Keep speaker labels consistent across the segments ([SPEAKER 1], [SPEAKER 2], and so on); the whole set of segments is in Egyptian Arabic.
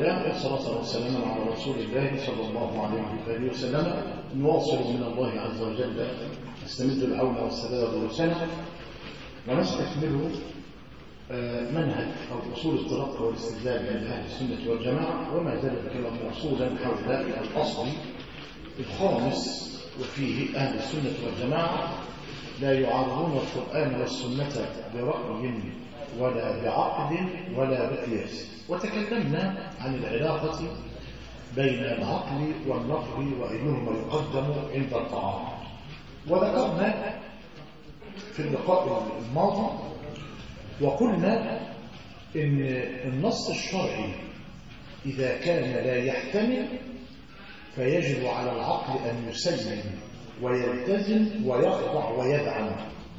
[SPEAKER 1] الله والصلاة والسلام على رسول الله صلى الله عليه وآله وسلم نواصل من الله عز وجل نستمد العون والسداد دروسنا ونستكمل منهج أو أصول التلقي والاستدلال عند أهل السنة والجماعة وما زال الكلام موصولا حول الأصل الخامس وفيه أهل السنة والجماعة لا يعارضون القرآن والسنة برأي ولا بعقد ولا بقياس وتكلمنا عن العلاقة بين العقل والنقل وأيهما يقدم عند الطعام وذكرنا في اللقاء الماضي وقلنا إن النص الشرعي إذا كان لا يحتمل فيجب على العقل أن يسلم ويلتزم ويخضع ويدعم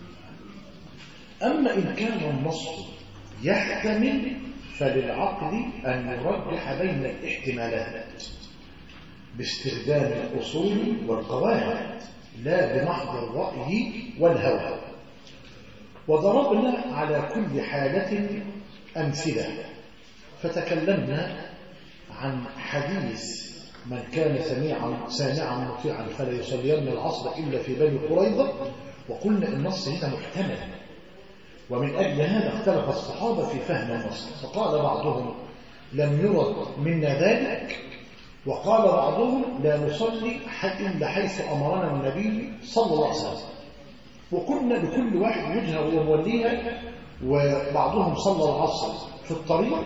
[SPEAKER 1] أما إن كان النص يحتمل فللعقل أن يرجح بين الاحتمالات باستخدام الأصول والقواعد لا بمحض الرأي والهوى وضربنا على كل حالة أمثلة فتكلمنا عن حديث من كان سميعا سامعا مطيعا فلا يصلين العصر إلا في بني قريظة وقلنا النص هنا محتمل ومن أجل هذا اختلف الصحابة في فهم النص فقال بعضهم لم يرد منا ذلك وقال بعضهم لا نصلي إلا حيث أمرنا النبي صلى الله عليه وسلم وقلنا لكل واحد وجهه وموليها وبعضهم صلى العصر في الطريق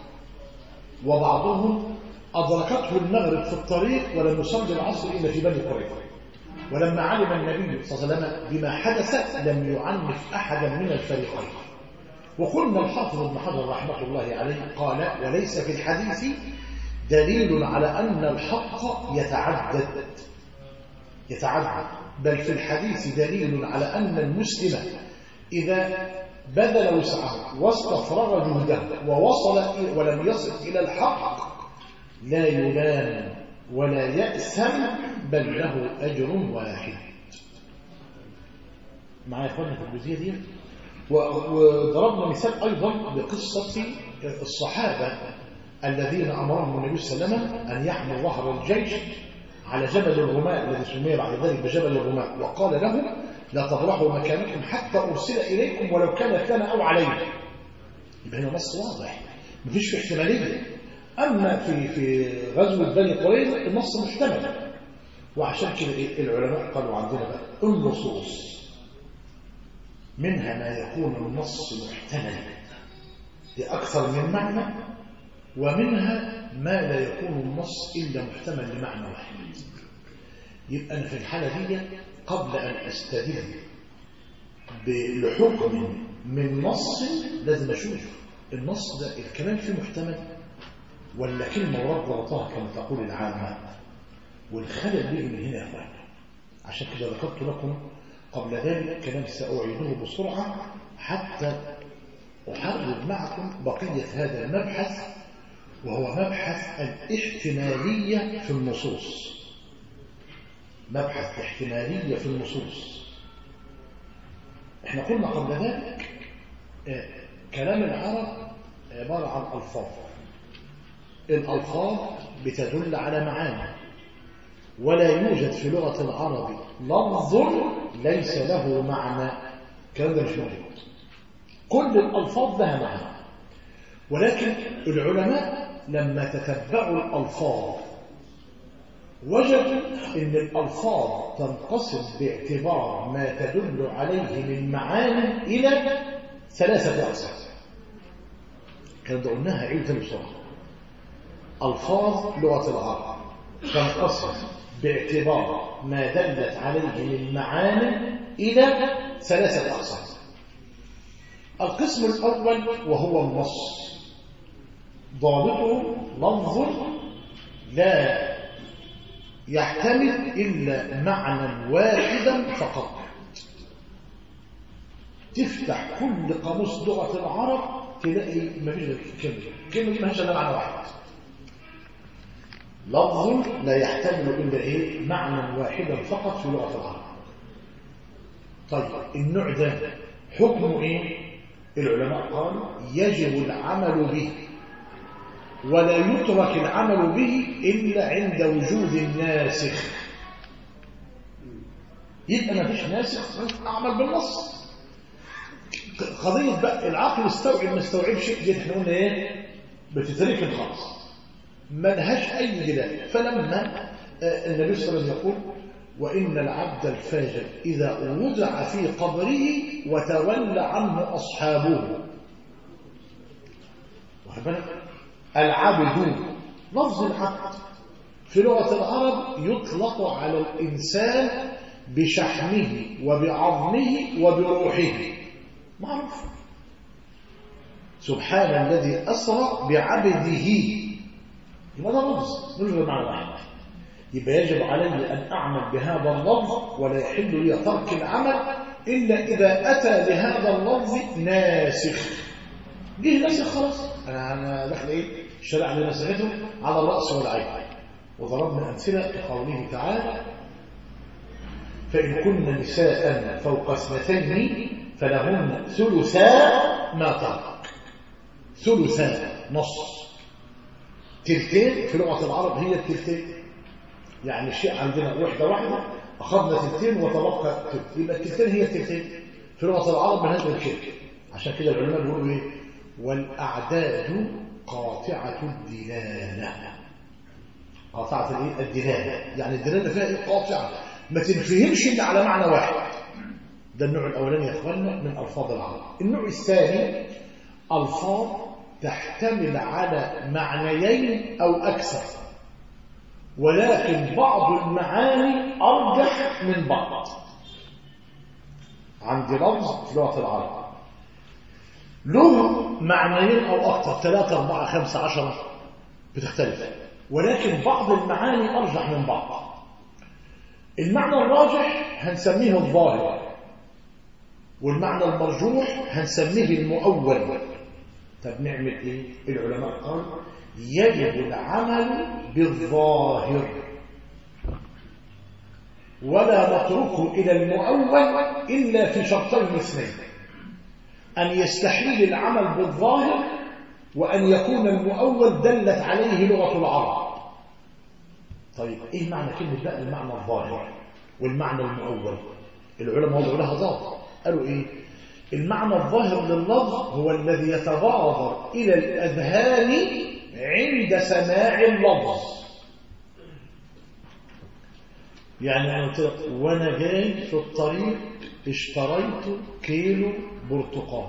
[SPEAKER 1] وبعضهم أدركته المغرب في الطريق ولم يصلي العصر إلا في بني قريظة ولما علم النبي صلى الله عليه وسلم بما حدث لم يعنف أحدا من الفريقين وقلنا الحافظ ابن حجر رحمه الله عليه قال وليس في الحديث دليل على أن الحق يتعدد يتعدد بل في الحديث دليل على أن المسلم إذا بذل وسعه واستفرغ جهده ووصل ولم يصل إلى الحق لا يلام ولا يأسم بل له أجر واحد معايا إخوانا في الجزئية دي وضربنا مثال أيضا بقصة الصحابة الذين أمرهم النبي صلى الله عليه وسلم أن يحموا ظهر الجيش على جبل الرماء الذي سمي بعد ذلك بجبل الرماء وقال لهم لا تبرحوا مكانكم حتى أرسل إليكم ولو كانت لنا أو علينا يبقى هنا نص واضح مفيش احتمالية أما في في غزوة بني قريظة النص محتمل وعشان كده إيه العلماء قالوا عندنا بقى النصوص منها ما يكون النص محتمل لأكثر من معنى ومنها ما لا يكون النص إلا محتمل لمعنى واحد يبقى أنا في الحالة دي قبل أن أستدل بحكم من نص لازم أشوف النص ده الكلام فيه محتمل ولا كلمة ورد غلطها كما تقول العامة والخلل بيه من هنا يا أخوان عشان كده ذكرت لكم قبل ذلك كلام سأعيده بسرعة حتى أحرر معكم بقية هذا المبحث وهو مبحث الاحتمالية في النصوص مبحث احتمالية في النصوص احنا قلنا قبل ذلك كلام العرب عبارة عن ألفاظ الألفاظ بتدل على معاني ولا يوجد في لغة العرب لفظ ليس له معنى الكلام ده مش موجود كل الألفاظ لها معنى ولكن العلماء لما تتبعوا الألفاظ وجدوا أن الألفاظ تنقسم باعتبار ما تدل عليه من معان إلى ثلاثة أقسام كان ده قلناها عيد بسرعة ألفاظ لغة العرب تنقسم باعتبار ما دلت عليه من معان إلى ثلاثة أقسام القسم الأول وهو النص ضابطه لفظ لا يحتمل إلا معنى واحدا فقط تفتح كل قاموس لغة العرب تلاقي ما فيش كلمة كلمة دي ما هيش إلا معنى واحد لفظ لا يحتمل إلا إيه معنى واحدا فقط في لغة العرب طيب النوع ده حكمه إيه العلماء قالوا يجب العمل به ولا يترك العمل به إلا عند وجود الناسخ يبقى ما فيش ناسخ أعمل بالنص قضية بقى العقل استوعب ما استوعبش دي احنا قلنا ايه بتترك الخاص ملهاش أي جدال فلما النبي صلى الله عليه وسلم يقول وإن العبد الفاجر إذا وضع في قبره وتولى عنه أصحابه العبد لفظ العبد في لغة العرب يطلق على الإنسان بشحمه وبعظمه وبروحه معروف سبحان الذي أسرى بعبده يبقى ده لفظ مش بمعنى واحد يبقى يجب علي أن أعمل بهذا اللفظ ولا يحل لي ترك العمل إلا إذا أتى لهذا اللفظ ناسخ جه ناسخ خلاص أنا أنا داخل إيه الشرع اللي نسخته على الرأس والعين وضربنا أمثلة بقوله تعالى فإن كن نساء فوق اثنتين فلهن ثلثا ما ترك ثلثا نص تلتين في لغة العرب هي التلتين يعني الشيء عندنا وحدة واحدة أخذنا تلتين وتبقى تلت يبقى التلتين هي التلتين في لغة العرب من هذا الشيء عشان كده العلماء بيقولوا إيه والأعداد قاطعة الدلالة قاطعة الإيه؟ الدلالة يعني الدلالة فيها إيه قاطعة ما تنفهمش إلا على معنى واحد ده النوع الأولاني يا إخواننا من ألفاظ العرب النوع الثاني ألفاظ تحتمل على معنيين أو أكثر ولكن بعض المعاني أرجح من بعض عندي لفظ في لغة العرب له معنيين أو أكثر ثلاثة أربعة خمسة عشرة بتختلف ولكن بعض المعاني أرجح من بعض المعنى الراجح هنسميه الظاهر والمعنى المرجوح هنسميه المؤول طب نعمل ايه العلماء قال يجب العمل بالظاهر ولا نتركه الى المؤول الا في شرطين اثنين ان يستحيل العمل بالظاهر وان يكون المؤول دلت عليه لغه العرب طيب ايه معنى كلمه بقى المعنى الظاهر والمعنى المؤول العلماء وضعوا لها ضابط قالوا ايه المعنى الظاهر لللفظ هو الذي يتبادر الى الاذهان عند سماع اللفظ يعني انا قلت لك وانا جاي في الطريق اشتريت كيلو برتقال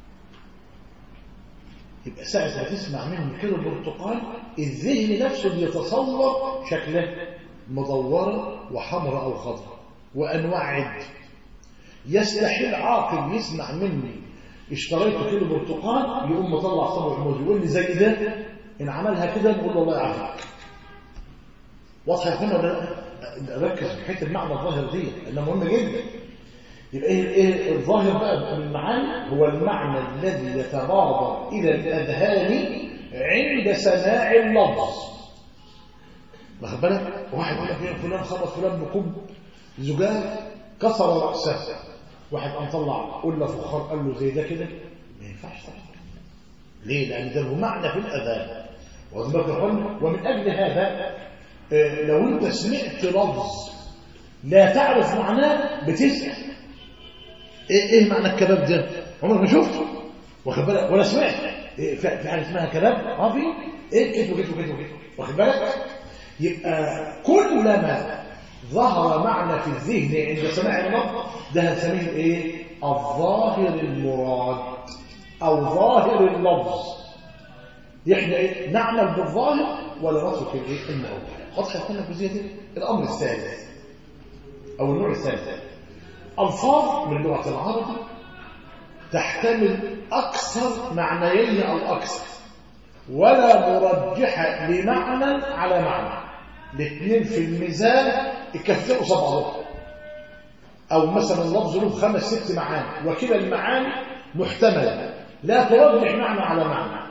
[SPEAKER 1] يبقى ساعة ما تسمع مني كيلو برتقال الذهن نفسه بيتصور شكله مدورة وحمراء أو خضراء وأنواع عد يستحيل عاقل يسمع مني اشتريت كيلو برتقال يقوم مطلع صبع موز يقول لي زي ده إن عملها كده نقول له الله يعافيك واضح يا اخوانا ولا ركز في حته المعنى الظاهر دي لانها مهمه جدا يبقى ايه ايه الظاهر بقى من المعاني هو المعنى الذي يتبادر الى الاذهان عند سماع اللفظ واخد بالك واحد يقول لك فلان خبط فلان بكب زجاج كسر راسه واحد قام طلع قله فخار قال له زي ده كده ما ينفعش طبعا ليه لان ده له معنى في الاذان واخد بالك يا اخوانا ومن اجل هذا لو انت سمعت لفظ لا تعرف معناه بتسأل ايه, إيه معنى الكباب ده عمرك ما شفته واخد بالك ولا سمعت إيه في حاجه اسمها كباب اه في ايه كده وكده وكده وكده واخد بالك يبقى كلما ظهر معنى في الذهن عند سماع اللفظ ده هنسميه ايه الظاهر المراد او ظاهر اللفظ احنا ايه نعمل بالظاهر ولا نترك الايه المؤول واضح يكون الجزئيه دي الامر الثالث او النوع الثالث الفاظ من لغه العرب تحتمل اكثر معنيين او اكثر ولا مرجحه لمعنى على معنى الاثنين في الميزان يكفئوا بعضهم او مثلا اللفظ له خمس ست معاني وكلا المعاني محتمله لا ترجح معنى على معنى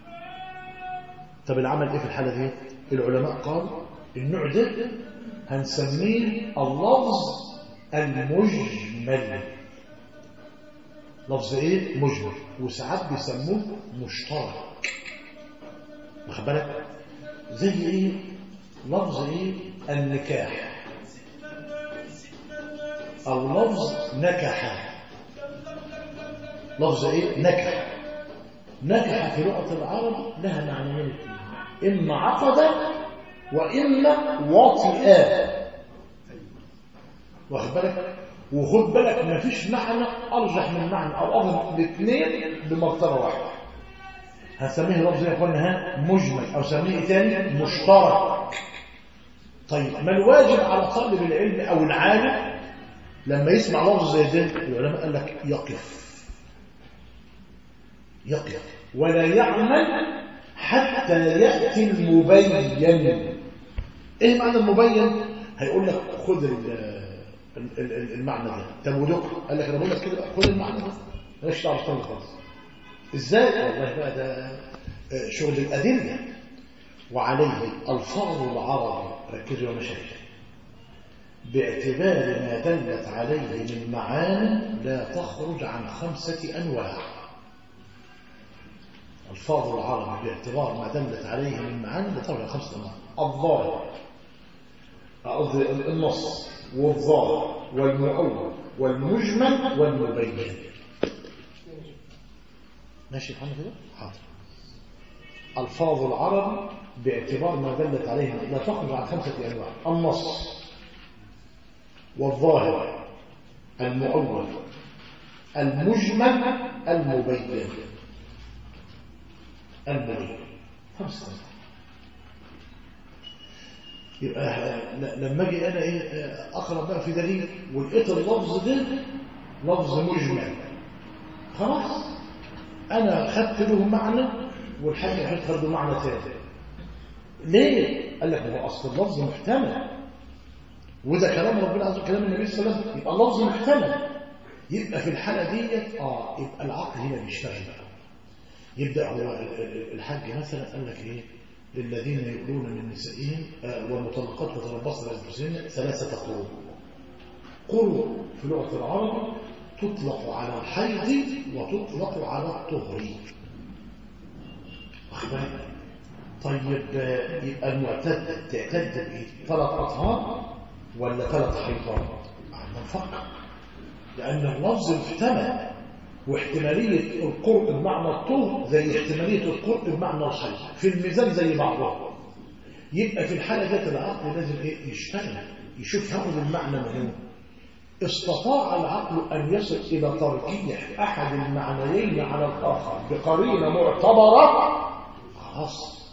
[SPEAKER 1] طب العمل ايه في الحاله دي العلماء قالوا النوع ده هنسميه اللفظ المجمل لفظ ايه مجمل وساعات بيسموه مشترك واخد بالك زي ايه لفظ ايه النكاح او لفظ نكح لفظ ايه نكح نكح في لغه العرب لها معنيين اما عقد واما وطئ واخد بالك وخد بالك ما فيش معنى ارجح من معنى او افضل الاثنين بمرتبه واحده هنسميه لفظ يا اخوانا ها مجمل او سميه إيه تاني مشترك طيب ما الواجب على طالب العلم او العالم لما يسمع لفظ زي ده العلماء قال لك يقف يقف ولا يعمل حتى ياتي المبين ايه معنى المبين هيقول لك خد المعنى ده طب ودق قال لك انا بقول لك كده بقى خد المعنى ده مالكش دعوه بالطريق خالص ازاي والله بقى ده شغل الادله وعليه الفاظ العرب ركزوا يا مشايخ باعتبار ما دلت عليه من معان لا تخرج عن خمسه انواع الفاظ العرب باعتبار ما دلت عليه من معان لا تخرج عن خمسه انواع الظاهر قصدي النص والظاهر والمؤول والمجمل والمبين ماشي يا كده حاضر الفاظ العرب باعتبار ما دلت عليه لا تخرج عن خمسه انواع النص والظاهر المؤول المجمل المبين المبين خمسه انواع يبقى لما اجي انا ايه اقرا بقى في دليل ولقيت اللفظ ده لفظ مجمل خلاص انا خدت له معنى والحاجه خدت له معنى ثاني ليه قال لك هو اصل اللفظ محتمل وده كلام ربنا عز وجل كلام النبي صلى الله عليه وسلم يبقى اللفظ محتمل يبقى في الحاله ديت اه يبقى العقل هنا بيشتغل بقى يبدا هو الحاج مثلا قال لك ايه للذين يؤلون من نسائهم والمطلقات يتربصن بانفسهن ثلاثه قرون قرون في لغه العرب تطلق على الحيض وتطلق على الطهر طيب يبقى المعتد تعتد بايه ثلاث اطهار ولا ثلاث حيضات عندنا نفكر لان اللفظ محتمل واحتمالية القرء بمعنى الطهر زي احتمالية القرء بمعنى الحيض في الميزان زي بعضها يبقى في الحالة ديت العقل لازم ايه يشتغل يشوف ياخد المعنى منه استطاع العقل أن يصل إلى ترجيح أحد المعنيين على الآخر بقرينة معتبرة خلاص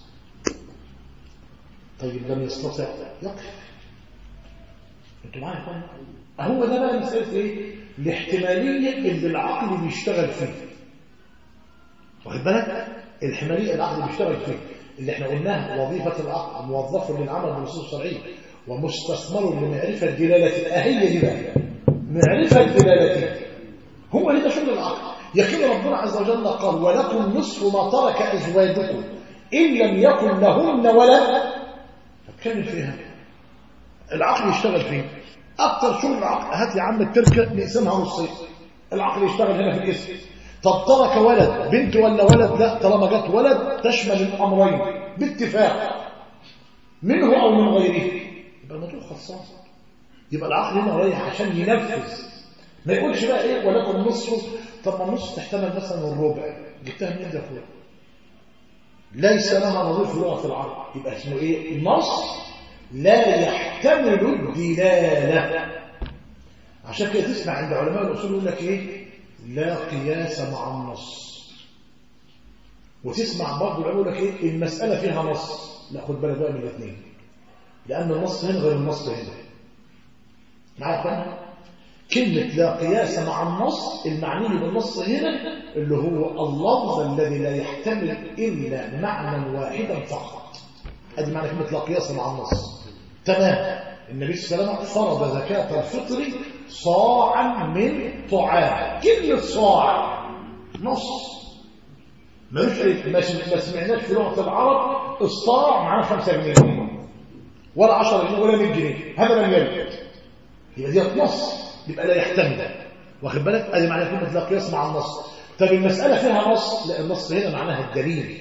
[SPEAKER 1] طيب لم يستطع يقف انتوا معايا يا هو ده بقى مسألة ايه الاحتمالية اللي العقل بيشتغل فيه واخد بالك الاحتمالية العقل بيشتغل فيه اللي احنا قلناها وظيفة العقل موظف للعمل بالنصوص الشرعية ومستثمر لمعرفة دلالة أهي دي بقى معرفة دلالته هو اللي ده شغل العقل يقين ربنا عز وجل قال ولكم نصف ما ترك أزواجكم إن لم يكن لهن ولد اتكلم فيها العقل يشتغل فيه أكتر شغل العقل هات يا عم التركة نقسمها نصين العقل يشتغل هنا في الاسم طب ترك ولد بنت ولا ولد لا طالما جت ولد تشمل الأمرين باتفاق منه أو من غيره يبقى الموضوع خلصان يبقى العقل هنا رايح عشان ينفذ ما يقولش بقى ايه ولكن نصه طب ما النص تحتمل مثلا الربع جبتها منين ده فوق ليس لها نظير في لغه العرب يبقى اسمه ايه نص لا يحتمل الدلاله عشان كده تسمع عند علماء الاصول يقول لك ايه لا قياس مع النص وتسمع برضه يقول لك ايه المساله فيها نص لا خد بالك بقى من الاثنين لان النص هنا غير النص هنا معايا فاهم كلمة لا قياس مع النص المعني بالنص هنا اللي هو اللفظ الذي لا يحتمل إلا معنى واحدا فقط هذه معنى كلمة لا قياس مع النص تمام النبي صلى الله عليه وسلم فرض زكاة الفطر صاعا من طعام كلمة صاع نص ملوش ما سمعناش في لغة العرب الصاع معناه 5 جنيه ولا 10 جنيه ولا 100 جنيه هذا لم يرد يبقى ديت نص يبقى لا يحتمل واخد بالك ادي معنى كلمه لا قياس مع النص طب المساله فيها نص لا النص هنا معناها الدليل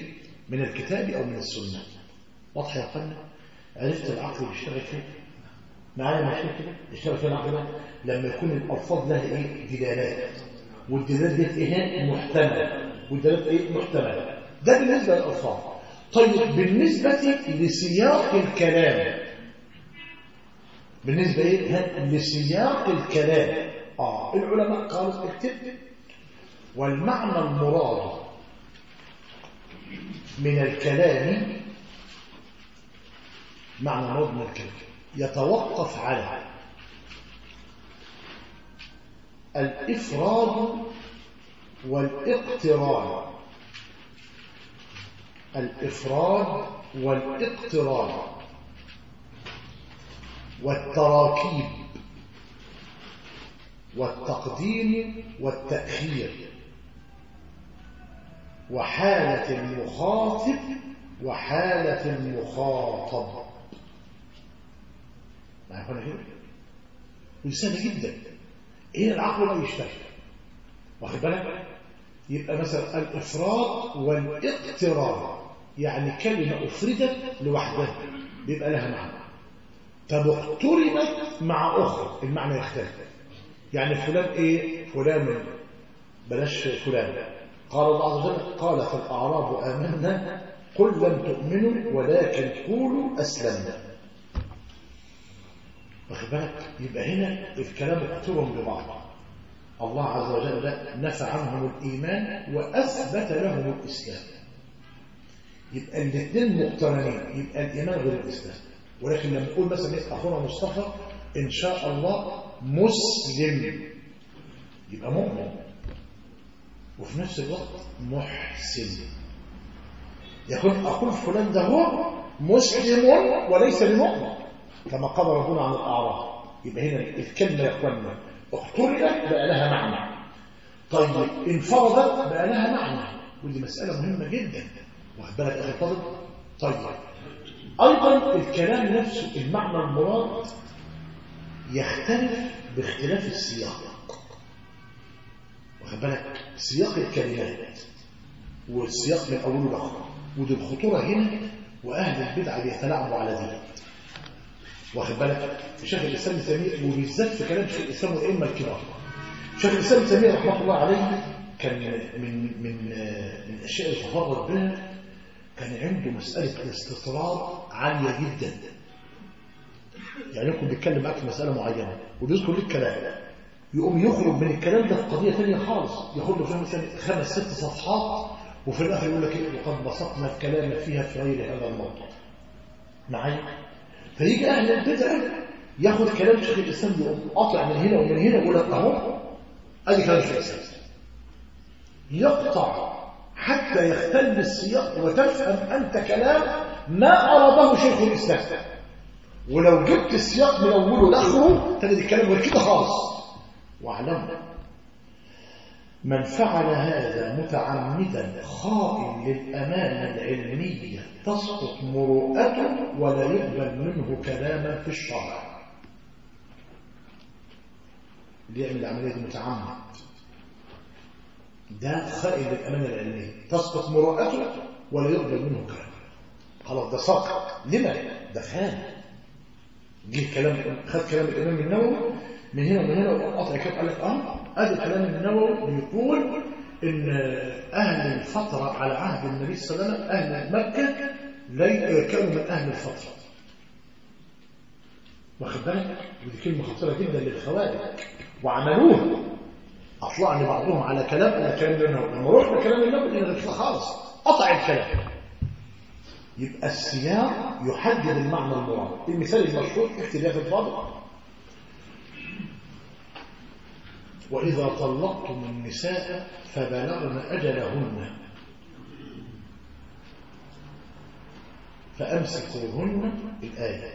[SPEAKER 1] من الكتاب أو من السنة واضح يا قلنا عرفت العقل بيشتغل فيه معايا ماشي كده يشتغل فيه العقل لما يكون الألفاظ لها إيه دلالات والدلالات دي إيه محتملة والدلالات إيه محتملة ده بالنسبة للألفاظ طيب بالنسبة لسياق الكلام بالنسبة إيه لسياق الكلام آه العلماء قالوا اكتب والمعنى المراد من الكلام معنى مراد من الكلام يتوقف على الإفراد والاقتران الإفراد والاقتران والتراكيب والتقديم والتأخير وحالة المخاطب وحالة المخاطب معنا كده وسهل جدا ايه العقل لا يشتغل واخد بالك يبقى مثلا الافراد والاقتران يعني كلمه افردت لوحدها بيبقى لها معنى طب اقترنت مع اخرى المعنى يختلف يعني فلان ايه فلان بلاش فلان قال الله عز وجل قالت الاعراب امنا قل لم تؤمنوا ولكن قولوا اسلمنا واخد بالك يبقى هنا الكلام اقترن ببعض الله عز وجل نفى عنهم الايمان واثبت لهم الاسلام يبقى الاثنين مقترنين يبقى الايمان غير الاسلام ولكن لما نقول مثلا اخونا مصطفى ان شاء الله مسلم يبقى مؤمن وفي نفس الوقت محسن يكون أقول فلان ده هو مسلم وليس بمؤمن كما قال ربنا عن الأعراض يبقى هنا الكلمة يا أخوانا اقترنت بقى لها معنى طيب انفرضت بقى لها معنى ودي مسألة مهمة جدا واخد بالك أخي فاضل طيب أيضا الكلام نفسه المعنى المراد يختلف باختلاف السياق واخد بالك سياق الكلمات والسياق من اوله لاخره ودي الخطوره هنا واهل البدعه بيتلاعبوا على دي واخد بالك شيخ الاسلام تيميه وبالذات في كلام شيخ الاسلام والائمه الكبار شيخ الاسلام تيميه رحمه الله عليه كان من من من الاشياء اللي تفرد بها كان عنده مساله الاستطراد عاليه جدا يعني يكون بيتكلم معاك في مساله معينه وبيذكر لك كلام يقوم يخرج من الكلام ده في قضيه ثانيه خالص ياخد له فيها مثلا خمس ست صفحات وفي الاخر يقول لك ايه وقد بسطنا الكلام فيها في غير هذا الموضوع معايا فيجي اهل البدع ياخد كلام شيخ الاسلام يقوم قاطع من هنا ومن هنا يقول لك اهو ادي كلام شيخ الاسلام يقطع حتى يختل السياق وتفهم انت كلام ما اراده شيخ الاسلام ولو جبت السياق من اوله لاخره تجد الكلام غير كده خالص واعلموا من فعل هذا متعمدا خائن للأمانة العلمية تسقط مروءته ولا يقبل منه كلاما في الشرع اللي يعمل العملية دي متعمد ده خائن للأمانة العلمية تسقط مروءته ولا يقبل منه كلام خلاص ده سقط لما ده خان جه كلام خد كلام الإمام النووي من هنا ومن هنا وقطع كده قال لك اه ادي كلام النووي بيقول ان اهل الفتره على عهد النبي صلى الله عليه وسلم اهل مكه لي كانوا من اهل الفتره واخد بالك ودي كلمه خطيره جدا للخوارج وعملوها اطلعني بعضهم على كلام انا كلام النووي لما رحنا كلام النووي لقينا كده خالص قطع الكلام يبقى السياق يحدد المعنى المراد المثال المشهور اختلاف الضابط وإذا طلقتم النساء فبلغن أجلهن فأمسكوهن الآية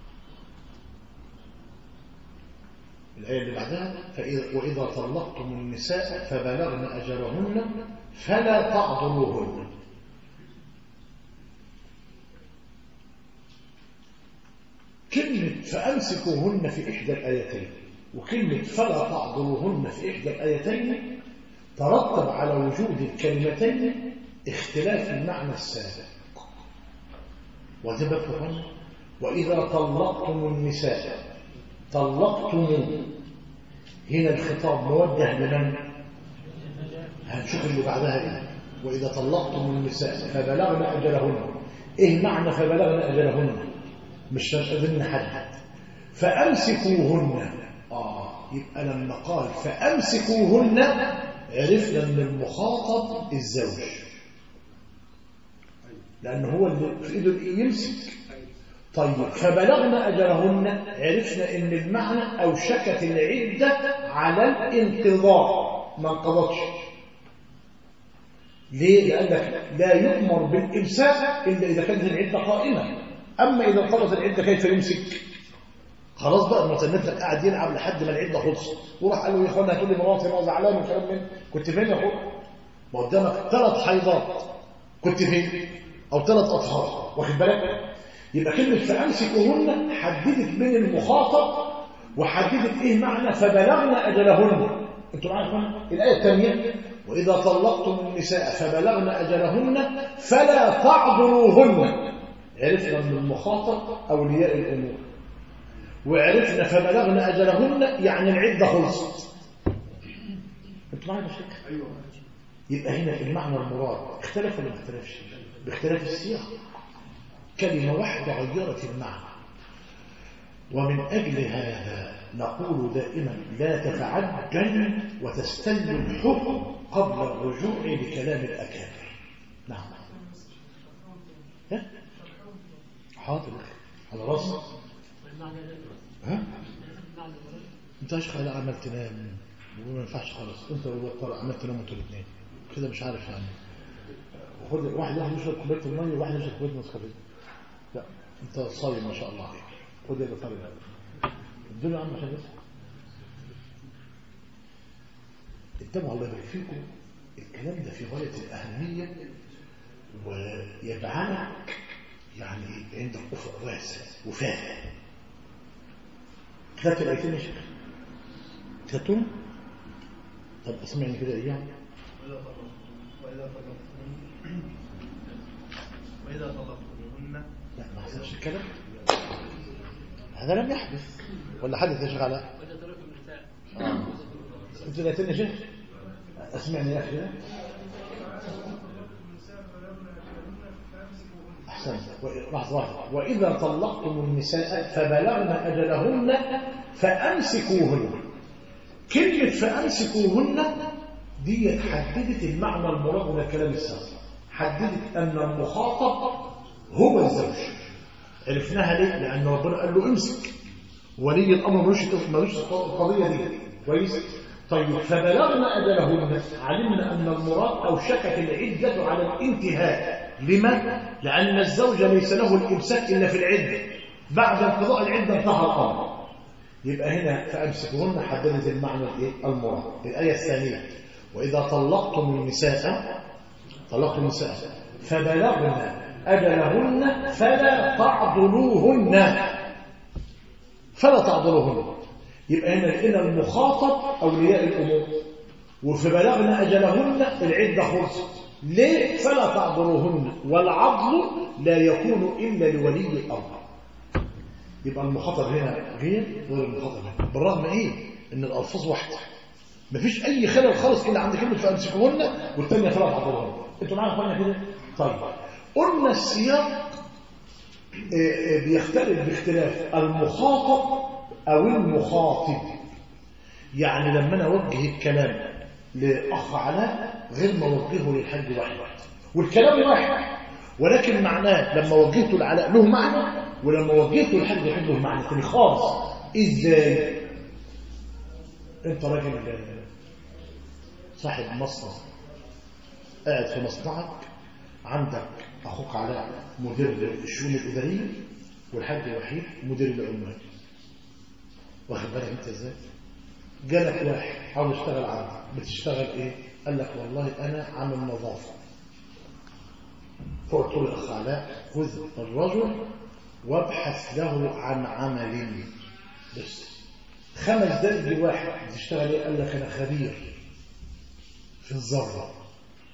[SPEAKER 1] الآية اللي بعدها فإذا وإذا طلقتم النساء فبلغن أجلهن فلا تعضلوهن كلمة فأمسكوهن في إحدى الآيتين وكلمة فلا تعضلوهن في إحدى الآيتين ترتب على وجود الكلمتين اختلاف المعنى السابق وذبت وإذا طلقتم النساء طلقتم هنا الخطاب موجه لمن هنشوف اللي بعدها ايه وإذا طلقتم النساء فبلغن أجلهن إيه معنى فبلغن أجلهن مش هنقدر نحدد فأمسكوهن آه يبقى لما قال فأمسكوهن عرفنا أن المخاطب الزوج لأن هو اللي في إيده يمسك طيب فبلغنا أجلهن عرفنا أن المعنى أوشكت العدة على الانقضاء ما انقضتش ليه؟ لأنك لا يؤمر بالإمساك إلا إذا كانت العدة قائمة أما إذا انقضت العدة كيف يمسك؟ خلاص بقى المتنبت قاعد يلعب لحد ما العدة خلصت وراح قال له يا اخوانا هتقول لي مراتي انا زعلان وكلام من كنت فين يا اخويا؟ ما قدامك ثلاث حيضات كنت فين؟ أو ثلاث أطهار واخد بالك؟ يبقى كلمة فأمسكوهن حددت بين المخاطب وحددت إيه معنى فبلغنا أجلهن أنتوا معايا اخوانا؟ الآية الثانية وإذا طلقتم النساء فبلغن أجلهن فلا تعذروهن عرفنا من المخاطب أولياء الأمور وعرفنا فبلغن أجلهن يعني العدة خلصت أنتوا معايا مش
[SPEAKER 2] ايوه
[SPEAKER 1] يبقى هنا المعنى المراد اختلف ولا ما اختلفش باختلاف السياق كلمة واحدة غيرت المعنى ومن أجل هذا نقول دائما لا تتعجل وتستل الحكم قبل الرجوع لكلام الأكابر نعم ها؟ حاضر على راسك ها؟ انت يا شيخ لا عمال تنام وما ينفعش خالص انت والدكتور عمال تناموا انتوا الاثنين كده مش عارف يعني وخد واحد واحد يشرب كوبايه الميه وواحد يشرب كوبايه نسكافيه لا انت صايم ما شاء الله عليك خد يا دكتور اديله يا عم عشان بس انتبهوا الله يبارك فيكم الكلام ده في غايه الاهميه ويجعلك يعني عندك افق واسع وفاهم كتبت الايتين يا شيخ كتبتهم طب اسمعني كده ايام
[SPEAKER 2] وإذا طلقتم وإذا طلقتم وإذا طلقتموهن
[SPEAKER 1] لا ما حصلش الكلام هذا لم يحدث ولا حدث يا شيخ علاء آه. انت الايتين يا شيخ اسمعني يا اخي أحسنت لحظة واحدة وإذا طلقتم النساء فبلغن أجلهن فأمسكوهن كلمة فأمسكوهن دي حددت المعنى المراد من الكلام السابق حددت أن المخاطب هو الزوج عرفناها ليه؟ لأن ربنا قال له امسك ولي الأمر ملوش ملوش القضية دي كويس؟ طيب فبلغنا أجلهن علمنا أن المراد أوشكت العدة على الانتهاء لما؟ لأن الزوج ليس له الإمساك إلا في العدة بعد انقضاء العدة انتهى الأمر يبقى هنا فأمسكوهن حددت المعنى الإيه؟ المراد الآية الثانية وإذا طلقتم النساء طلقتم النساء فبلغن أجلهن فلا تعضلوهن فلا تعضلوهن يبقى هنا لقينا المخاطب أولياء الأمور وفي بلغنا أجلهن العدة خلصت ليه فلا تعضلوهن والعضل لا يكون إلا لولي الأمر يبقى المخاطب هنا غير غير المخاطب هنا بالرغم ايه ان الالفاظ واحده مفيش اي خلل خالص الا عند كلمه فامسكوهن والثانيه فلا تعضلوهن انتوا معايا يا اخوانا كده طيب قلنا السياق آه، آه، بيختلف باختلاف المخاطب او المخاطب يعني لما انا اوجه الكلام لاخ علاء غير ما اوجهه للحاج واحد والكلام واحد ولكن معناه لما وجهته لعلاء له معنى ولما وجهته لحد واحد له معنى تاني خالص ازاي انت راجل صاحب مصنع قاعد في مصنعك عندك اخوك علاء مدير الشؤون الاداريه والحاج وحيد مدير العمال واخد بالك انت ازاي جالك واحد حاول يشتغل عندك بتشتغل ايه قال لك والله انا عامل نظافه فقلت له الاخ علاء خذ الرجل وابحث له عن عمل بس خمس دقايق واحد بتشتغل ايه قال لك انا خبير في الذره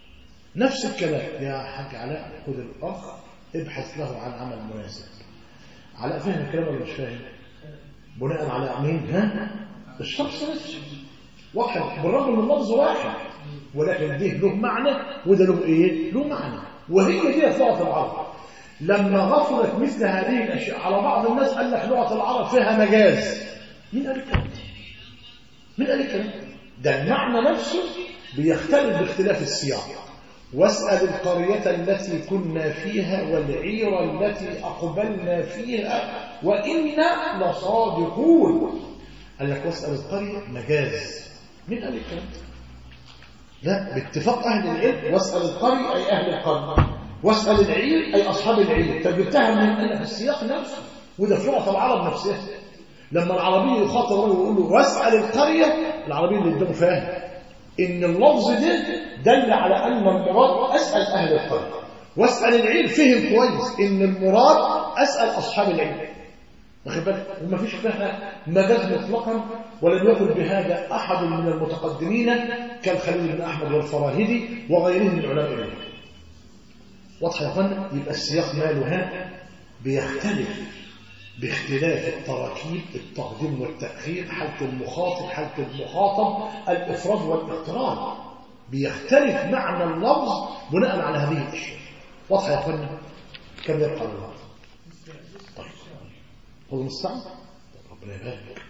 [SPEAKER 1] نفس الكلام يا حاج علاء خد الأخ ابحث له عن عمل مناسب علاء فهم الكلام ولا مش فاهم بناء على مين ها الشخص نفسه واحد بالرغم من اللفظ واحد ولكن ده له معنى وده له ايه له معنى وهي دي لغه العرب لما غفلت مثل هذه الاشياء على بعض الناس قال لك لغه العرب فيها مجاز مين قال الكلام ده مين قال الكلام ده ده المعنى نفسه بيختلف باختلاف السياق واسأل القرية التي كنا فيها والعير التي أقبلنا فيها وإنا لصادقون قال لك واسأل القرية مجاز مين قال الكلام ده؟ لا باتفاق أهل العلم واسأل القرية أي أهل القرية واسأل العير أي أصحاب العير فجبتها من أن في السياق نفسه وده في لغة العرب نفسها لما العربي يخاطب الرجل ويقول له واسأل القرية العربي اللي قدامه فاهم إن اللفظ ده دل على أن المراد أسأل أهل القرية واسأل العير فهم كويس إن المراد أسأل أصحاب العلم واخد بالك وما فيش فيها مجاز مطلقا ولم يقل بهذا أحد من المتقدمين كالخليل بن أحمد والفراهيدي وغيرهم من علماء العلم واضح يا اخوانا يبقى السياق ماله ها بيختلف باختلاف التراكيب التقديم والتأخير حالة المخاطب حالة المخاطب الإفراد والاقتران بيختلف معنى اللفظ بناء على هذه الأشياء واضح يا أخوانا كم يبقى الوقت طيب هو نص ساعة ربنا يبارك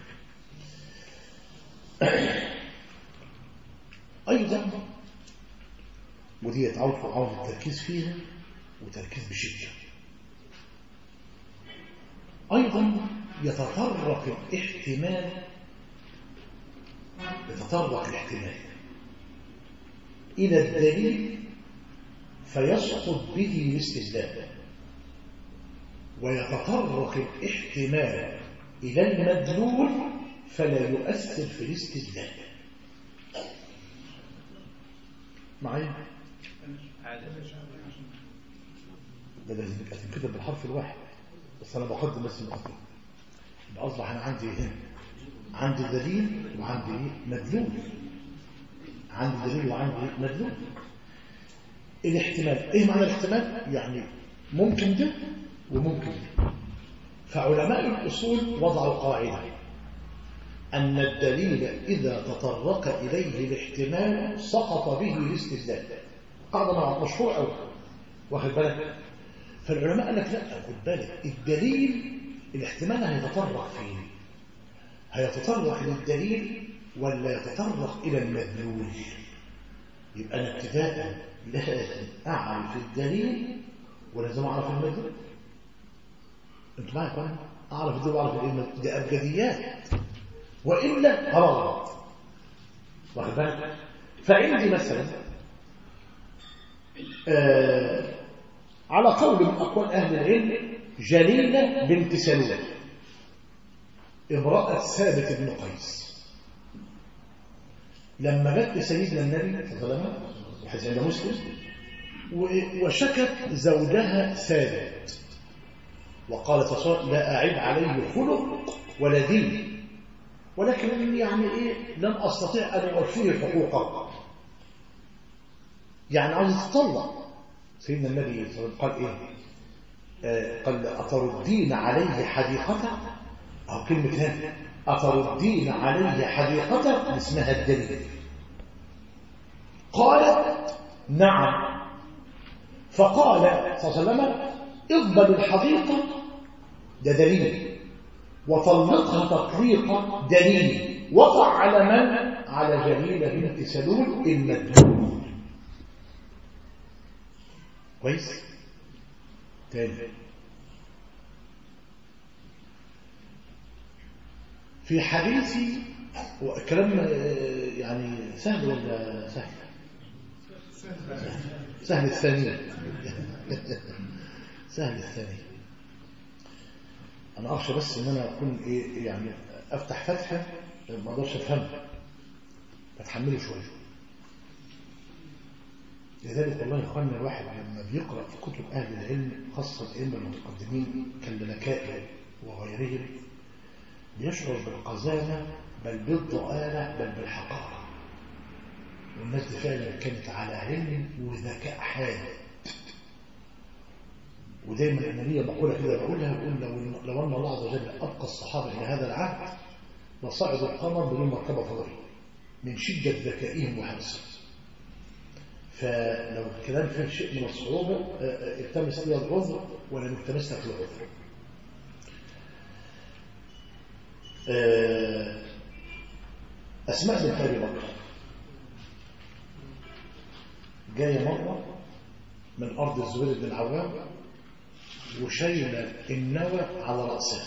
[SPEAKER 1] أيضا ودي عاوز عاوز التركيز فيها وتركيز بشدة أيضا يتطرق الاحتمال يتطرق الاحتمال إلى الدليل فيسقط به الاستدلال ويتطرق الاحتمال إلى المدلول فلا يؤثر في الاستدلال معايا ده لازم تتكتب بالحرف الواحد بس انا بقدم بس المقدمه يبقى اصبح انا عندي هنا عندي دليل وعندي مدلول عندي دليل وعندي مدلول الاحتمال ايه معنى الاحتمال يعني ممكن ده وممكن ده فعلماء الاصول وضعوا قاعده ان الدليل اذا تطرق اليه الاحتمال سقط به الاستدلال قاعده مشهوره قوي واخد بالك فالعلماء قال لك لا خد بالك الدليل الاحتمال هيتطرق فيه هيتطرق للدليل ولا يتطرق الى المدلول يبقى انا ابتداء لازم اعرف الدليل ولازم اعرف المدلول انتوا معايا كمان اعرف الدليل واعرف المدلول دي ابجديات والا غلط واخد بالك فعندي مثلا آه على قول من أقوال أهل العلم جليلة بنت سلول امرأة ثابت بن قيس لما جت لسيدنا النبي صلى الله عليه وسلم وحيث عند مسلم وشكت زوجها ثابت وقالت صلى لا أعيب عليه خلق ولا دين ولكن يعني إيه لم أستطيع أن أوفيه حقوقه يعني عاوز تطلق سيدنا النبي صلى الله عليه وسلم قال ايه آه قال أتردين عليه حديقته أو كلمة هذه أتردين عليه حديقته اسمها الدليل قالت نعم فقال صلى الله عليه وسلم اقبل الحديقة ده دليل وطلقها تطليقا دليل وقع على من؟ على جميلة بنت سلول المدلول كويس تاني في حديثي كلام يعني سهل ولا سهل سهل الثانية سهل الثانية أنا أخشى بس إن أنا أكون إيه يعني أفتح فتحة ما أقدرش أفهمها فتحملي شوية لذلك والله يا اخواننا الواحد لما بيقرا في كتب اهل العلم خاصه الائمه المتقدمين كالملكائي وغيرهم بيشعر بالقزامه بل بالضآلة بل بالحقاره والناس دي فعلا كانت على علم وذكاء حاد ودايما انا ليا مقوله كده بقولها بقول لو لو ان الله عز وجل ابقى الصحابه الى هذا العهد لصعدوا القمر بدون مركبه فضائيه من شده ذكائهم وحرصهم فلو الكلام فيه شيء من الصعوبه آه، آه، التمس لي العذر ولم التمس لك العذر آه، اسماء بنت ابي بكر جايه مره من ارض الزبير بن العوام وشايله النوى على راسها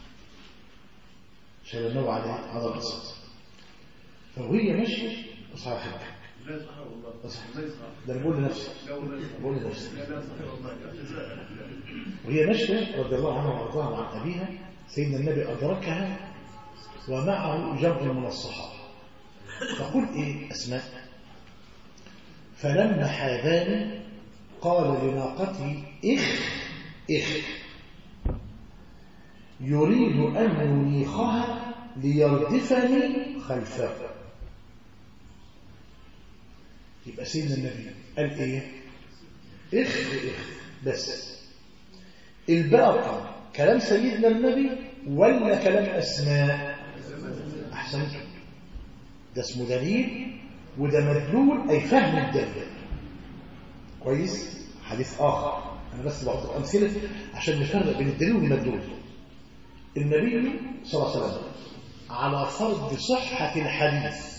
[SPEAKER 1] شايله النوى على على راسها فوهي ماشيه صح حاجه
[SPEAKER 2] لا صح والله
[SPEAKER 1] صح
[SPEAKER 2] لا صح
[SPEAKER 1] ده انا بقول لنفسي
[SPEAKER 2] لا ولا صح
[SPEAKER 1] بقول لنفسي
[SPEAKER 2] لا لا صح والله
[SPEAKER 1] وهي ماشيه رضي الله عنها وارضاها عن ابيها سيدنا النبي ادركها ومعه جمع من الصحابه فقل ايه اسماء فلما حاذاني قال لناقتي اخ اخ يريد ان ينيخها ليردفني خلفه يبقى سيدنا النبي قال ايه اخ اخ بس الباقي كلام سيدنا النبي ولا كلام اسماء احسنت ده اسمه دليل وده مدلول اي فهم الدليل كويس حديث اخر انا بس بعطيك امثله عشان نفرق بين الدليل والمدلول النبي صلى الله عليه وسلم على فرض صحه الحديث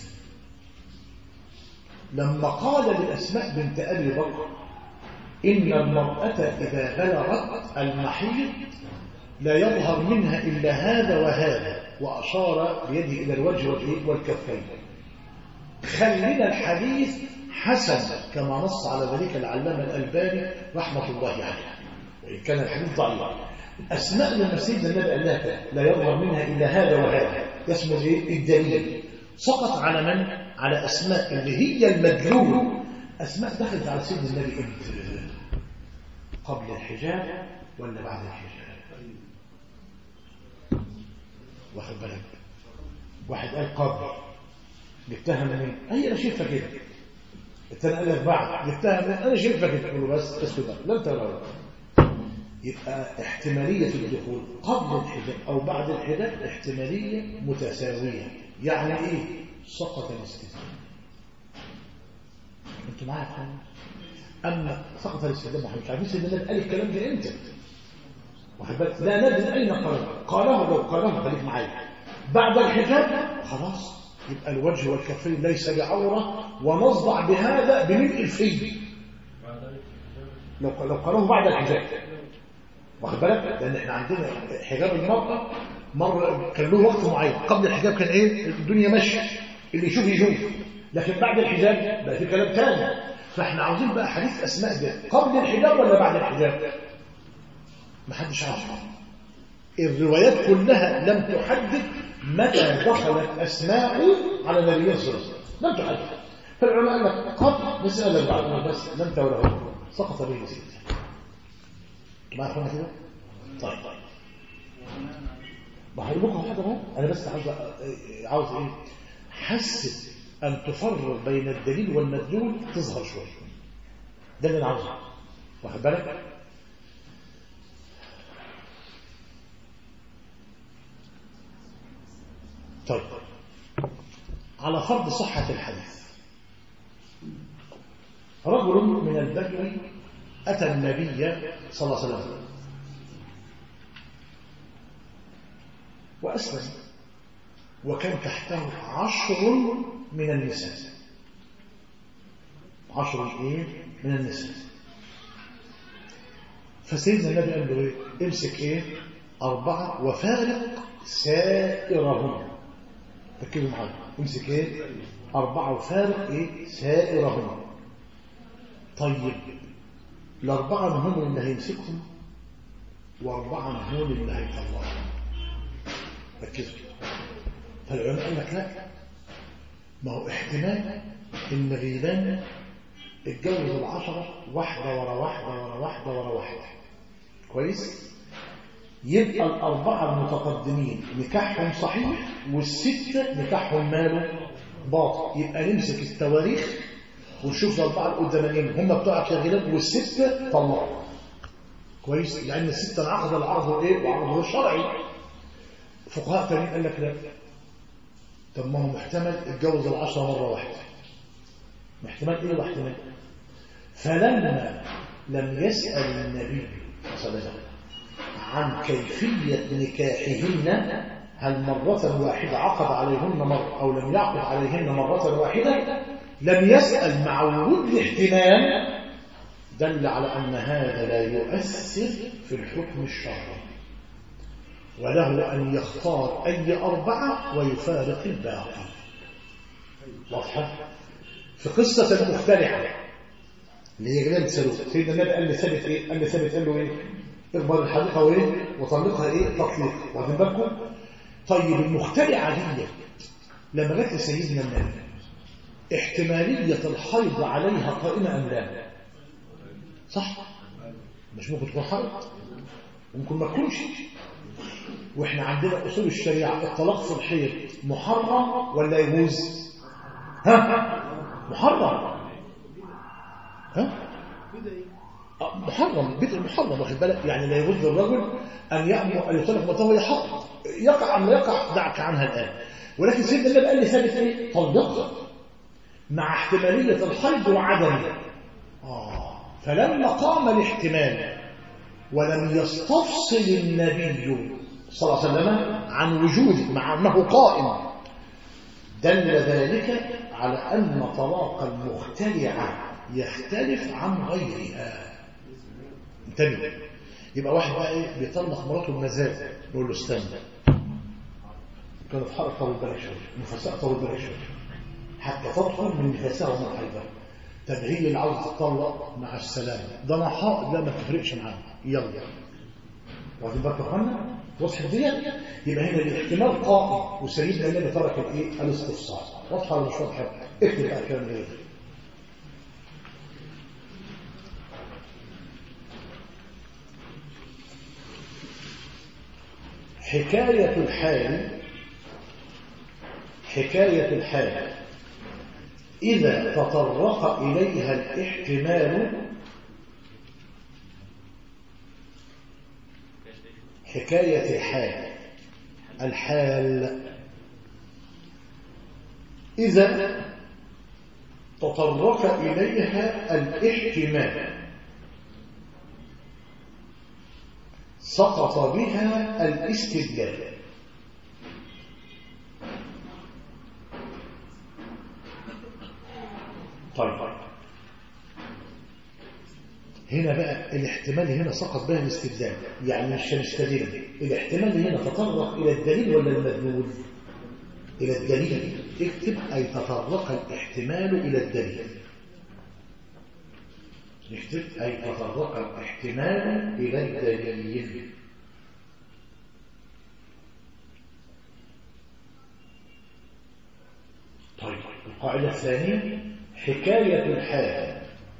[SPEAKER 1] لما قال لأسماء بنت أبي بكر إن المرأة إذا بلغت المحيط لا يظهر منها إلا هذا وهذا وأشار بيده إلى الوجه والإيد والكفين خلينا الحديث حسن كما نص على ذلك العلامة الألباني رحمة الله عليه وإن كان الحديث ضعيف أسماء لما سيدنا النبي قال لها لا يظهر منها إلا هذا وهذا اسمه إيه؟ الدليل سقط على من؟ على أسماء اللي هي المدلول أسماء دخلت على سيدنا النبي امتى؟ قبل الحجاب ولا بعد الحجاب؟ واخد بالك واحد قال قبل جبتها منين؟ هي انا شايفها كده الثاني قال لك بعد جبتها منين؟ انا شايفها كده تقول له بس اسكت بقى لا انت ولا ولا. يبقى احتمالية الدخول قبل الحجاب أو بعد الحجاب احتمالية متساوية يعني إيه؟ سقط الاستثناء أنتوا معايا يا فندم؟ أما سقط الاستثناء احنا مش عارفين سيدنا النبي قال الكلام ده إمتى؟ واخد بالك؟ لا ندري أين قاله قاله لو قاله خليك معايا بعد الحجاب خلاص يبقى الوجه والكفين ليس بعورة ونصدع بهذا بملء الفي لو لو قاله بعد الحجاب واخد بالك لان احنا عندنا حجاب المرأة مر كان له وقت معين قبل الحجاب كان ايه الدنيا ماشيه اللي يشوف يشوف لكن بعد الحجاب بقى في كلام تاني فاحنا عاوزين بقى حديث اسماء ده قبل الحجاب ولا بعد الحجاب محدش عارف الروايات كلها لم تحدد متى دخلت اسماء على النبي صلى الله عليه وسلم لم تحدد فالعلماء قال لك قبل مسألة بعد بس لم ولا هو سقط به سيدي ما اخوانا كده طيب بحر لكم حاجه بقى انا بس عاوز عاوز ايه حس ان تفرق بين الدليل والمدلول تظهر شويه ده اللي انا عاوزه واخد بالك طيب على فرض صحة الحديث رجل من البدو أتى النبي صلى الله عليه وسلم وأسلم وكان تحته عشر من النساء عشر إيه من النساء فسيدنا النبي قال له إيه امسك إيه أربعة وفارق سائرهم ركزوا معايا امسك إيه أربعة وفارق إيه سائرهم طيب الأربعة هم اللي هيمسكهم وأربعة هم اللي هيطلعهم ركزوا فالعلماء قال لك لا ما هو احتمال ان غيلان اتجوز العشرة واحدة ورا واحدة ورا واحدة ورا واحدة كويس يبقى الأربعة المتقدمين نكاحهم صحيح والستة نكاحهم ماله باطل يبقى نمسك التواريخ ونشوف الأربعة القدامانيين هم بتوعك يا غلال والستة طلقوا كويس لأن الستة انعقد العرض إيه وعرضه الشرعي فقهاء تانيين قال لك لا طب ما هو محتمل اتجوز العشرة مرة واحدة محتمل إيه واحتمال فلما لم يسأل النبي صلى الله عليه وسلم عن كيفية نكاحهن هل مرة واحدة عقد عليهن مرة أو لم يعقد عليهن مرة واحدة لم يسأل مع وجود الاحتمال دل على أن هذا لا يؤثر في الحكم الشرعي وله أن يختار أي أربعة ويفارق الباقي واضحة في قصة المختلعة اللي هي جلال سلوك سيدنا النبي قال لثابت ايه قال لثابت قال له ايه اقبل الحديقه وايه وطلقها ايه تطليق واخدين بالكم طيب المخترعه دي لما جت لسيدنا النبي احتماليه الحيض عليها قائمه ام لا صح مش ممكن تكون حيض ممكن ما تكونش واحنا عندنا اصول الشريعه الطلاق في الحيض محرم ولا يجوز ها محرم ها محرم بدء محرم واخد بالك يعني لا يجوز للرجل ان يامر ان يطلق مرته وهي حق يقع ام لا يقع دعك عنها الان ولكن سيدنا النبي قال لي ثابت ايه طلقها مع احتماليه الحيض وعدمه اه فلما قام الاحتمال ولم يستفصل النبي صلى الله عليه وسلم عن وجوده مع انه قائم دل ذلك على ان طلاق المخترعه يختلف عن غيرها انتبه يبقى واحد بقى ايه بيطلق مراته بمزاج نقول له استنى كانت حرق طول بالك شويه نفساء طول بالك شويه حتى تدخل من نفسها ومن حيضها طب هي اللي عاوزه تطلق مع السلامه ده انا حائض لا ما تفرقش معاها يلا واخدين بالك يا اخوانا وضحت ديت يبقى هنا الاحتمال قائم وسيدنا النبي ترك الايه الاستفسار واضحه ولا مش واضحه اكتب بقى الكلام ده حكاية الحال حكاية الحال إذا تطرق إليها الاحتمال حكاية الحال الحال إذا تطرق إليها الاحتمال سقط بها الاستدلال طيب هنا بقى الاحتمال هنا سقط بها الاستدلال يعني مش هنستدل الاحتمال هنا تطرق الى الدليل ولا المدلول الى الدليل اكتب اي تطرق الاحتمال الى الدليل نكتب أي تطرق الاحتمال إلى الدليل طيب القاعدة الثانية حكاية الحال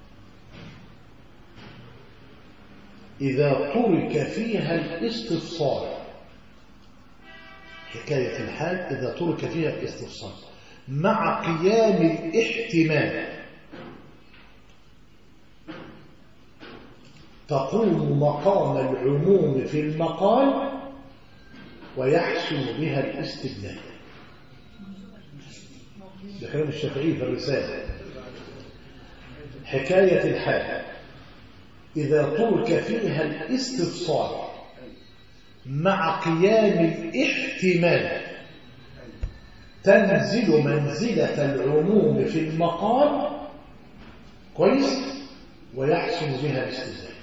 [SPEAKER 1] إذا ترك فيها الاستفصال حكاية الحال إذا ترك فيها الاستفصال مع قيام الاحتمال تقوم مقام العموم في المقال ويحسن بها الاستدلال ده كلام الشافعي في الرسالة حكاية الحال إذا ترك فيها الاستفصال مع قيام الاحتمال تنزل منزلة العموم في المقال كويس ويحسن بها الاستدلال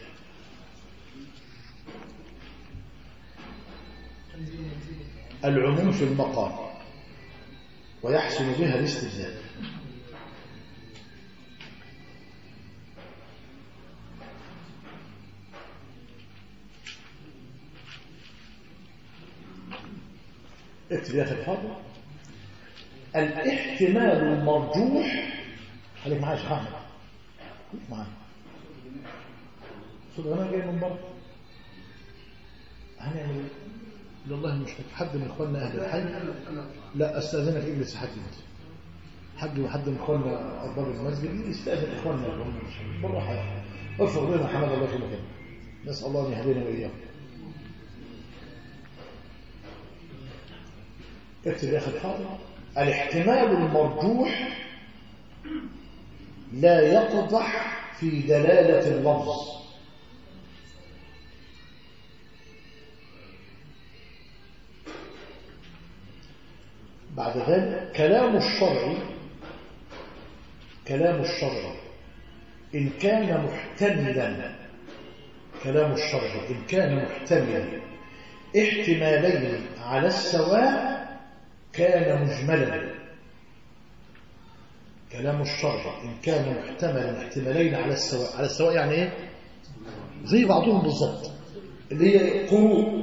[SPEAKER 1] العموم في المقام ويحسن بها الاستدلال اكتب يا اخي الفاضل الاحتمال المرجوح خليك معايا يا شيخ احمد خليك معايا صدق انا جاي من بره هنعمل ايه والله مش حد من اخواننا اهل الحي لا استاذنك اجلس حد انت حد وحد من اخواننا ارباب المسجد يستاذن اخواننا اللي هم مش بالراحه يعني ارفع بنا حمد الله في مكان نسال الله ان يهدينا واياكم اكتب يا اخي الحاضر الاحتمال المرجوح لا يقضح في دلاله اللفظ بعد ذلك كلام الشرع كلام الشرع إن كان محتملا كلام الشرع إن كان محتملا احتمالين على السواء كان مجملا كلام الشرع إن كان محتملا احتمالين على السواء على السواء يعني إيه؟ زي بعضهم بالضبط اللي هي قروء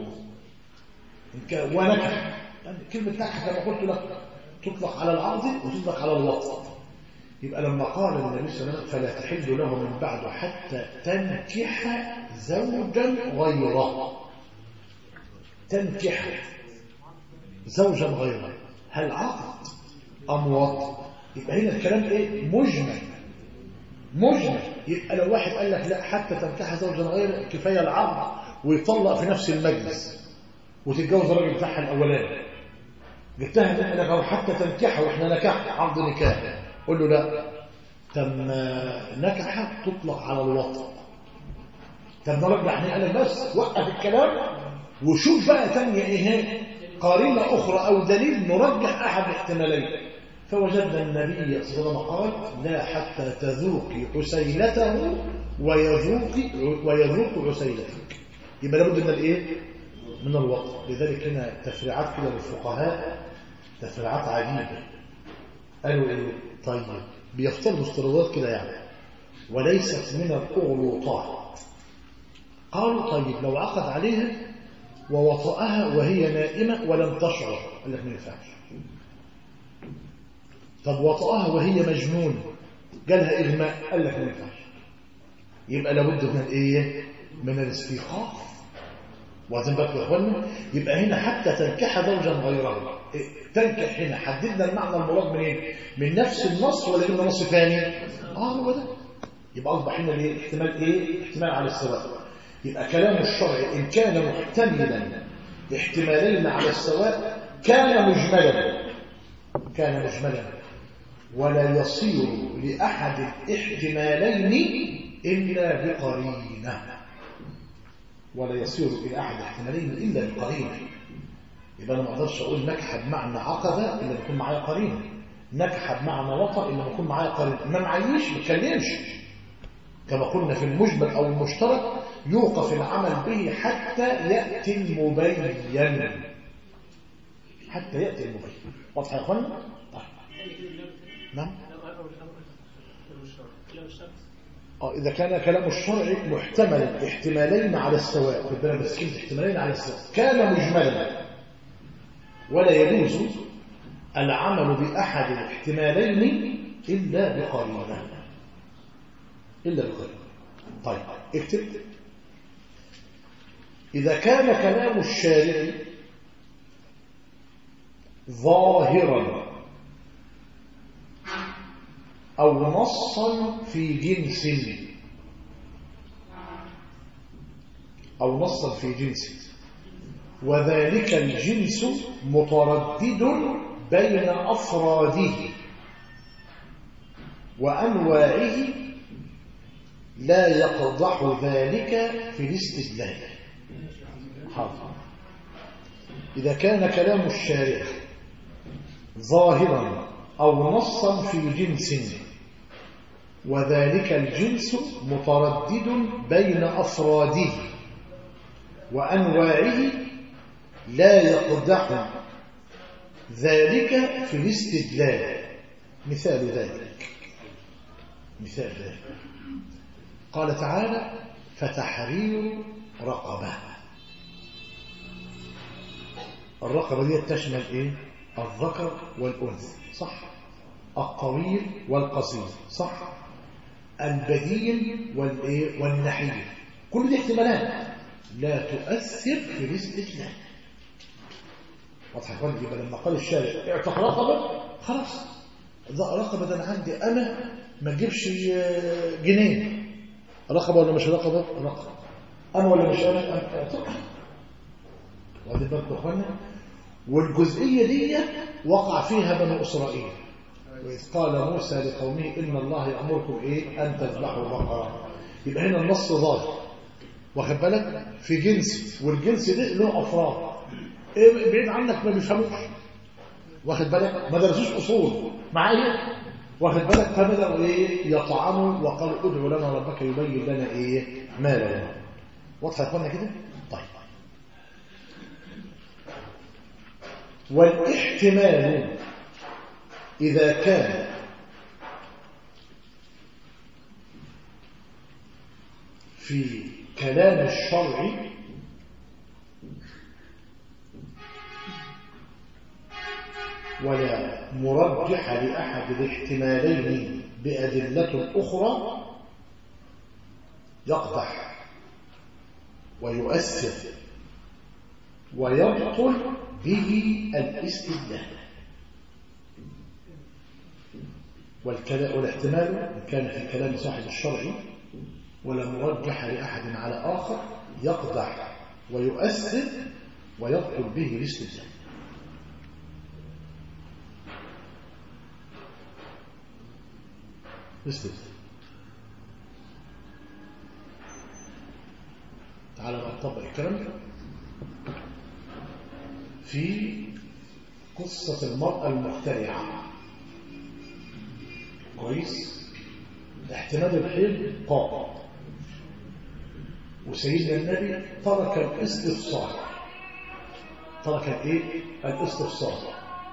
[SPEAKER 1] ونكح يعني كلمة نكح كما قلت لك تطلق على العرض وتطلق على الوطن يبقى لما قال النبي صلى الله عليه وسلم فلا تحل له من بعد حتى تنكح زوجا غيره تنكح زوجا غيره هل عقد أم وطن يبقى هنا الكلام ايه مجمل مجمل يبقى لو واحد قال لك لا حتى تنكح زوجا غيره كفايه العقد ويطلق في نفس المجلس وتتجوز الراجل بتاعها الاولاني جبتها لك او حتى تنكحها واحنا نكحنا عقد نكاح قول له لا تم نكحة تطلق على الوطن طب نرجع هنا قال لك بس وقف الكلام وشوف بقى تانية ايه قارنة أخرى أو دليل نرجح أحد الاحتمالين فوجدنا النبي صلى الله عليه وسلم قال لا حتى تذوقي عسيلته ويذوق ويذوق عسيلتك يبقى لابد من الايه من الوطن لذلك هنا تفريعات كده للفقهاء تفريعات عجيبه قالوا ايه طيب بيفترضوا افتراضات كده يعني وليست من الاغلوطات قالوا طيب لو عقد عليها ووطأها وهي نائمة ولم تشعر قال لك ما ينفعش طب وطأها وهي مجنونة جالها إغماء قال لك ما ينفعش يبقى لابد من الايه من الاستيقاظ واخدين بالكم يا اخوانا يبقى هنا حتى تنكح زوجا غيره تنكح هنا حددنا المعنى المراد منين من نفس النص ولا من نص ثاني اه هو ده يبقى اصبح هنا الايه احتمال ايه احتمال على السواء يبقى كلام الشرع ان كان محتملا احتمالين على السواء كان مجملا كان مجملا ولا يصير لاحد الاحتمالين الا بقرينه ولا يصير الى احد الاحتمالين الا بقرينه يبقى انا ما اقدرش اقول نكحه بمعنى عقبه الا بيكون معايا قرينه نكحه بمعنى وطأ الا بيكون معايا قرينه ما معيش ما اتكلمش كما قلنا في المجمل او المشترك يوقف العمل به حتى ياتي المبين حتى ياتي المبين واضح يا اخوانا طيب نعم اه اذا كان كلام الشرع محتملا احتمالين على السواء خد بالك بس كلمه احتمالين على السواء كان مجملا ولا يجوز العمل بأحد الاحتمالين إلا بقرينة إلا بقرينة طيب اكتب إذا كان كلام الشارع ظاهرا أو نصا في جنس أو نصا في جنس وذلك الجنس متردد بين أفراده وأنواعه لا يقضح ذلك في الاستدلال حاضر إذا كان كلام الشارع ظاهرا أو نصا في جنس وذلك الجنس متردد بين أفراده وأنواعه لا يقدح ذلك في الاستدلال مثال ذلك مثال ذلك قال تعالى فتحرير رقبة الرقبة دي تشمل ايه الذكر والأنثى صح الطويل والقصير صح البدين والايه والنحيل كل دي احتمالات لا تؤثر في الاستدلال واضح يا يبقى لما قال الشارع اعتق رقبه خلاص ده رقبة ده أنا عندي أنا ما تجيبش آه، جنيه رقبة ولا مش رقبة رقبة أنا ولا مش أنا أنا طبعا واخدين بالكم يا اخوانا والجزئية دي وقع فيها بنو إسرائيل وإذ قال موسى لقومه إن الله يأمركم إيه أن تذبحوا بقرة يبقى هنا النص ظاهر واخد بالك في جنس والجنس ده له أفراد إيه بعيد عنك ما بيفهموش واخد بالك ما درسوش أصول معايا واخد بالك فبدأوا إيه يطعنوا وقالوا ادعوا لنا ربك يبين لنا إيه ما لنا واضحة يا اخوانا كده طيب والاحتمال إذا كان في كلام الشرع ولا مرجح لأحد الاحتمالين بأدلة أخرى يقدح ويؤثر ويبطل به الاستدلال والكلا- والاحتمال إن كان في كلام صاحب الشرع ولا مرجح لأحد على آخر يقدح ويؤثر ويبطل به الاستدلال الاستدلال تعالى بقى نطبق الكلام ده في قصة المرأة المخترعة كويس احتمال الحيض قائم وسيدنا النبي ترك الاستفسار ترك الايه الاستفسار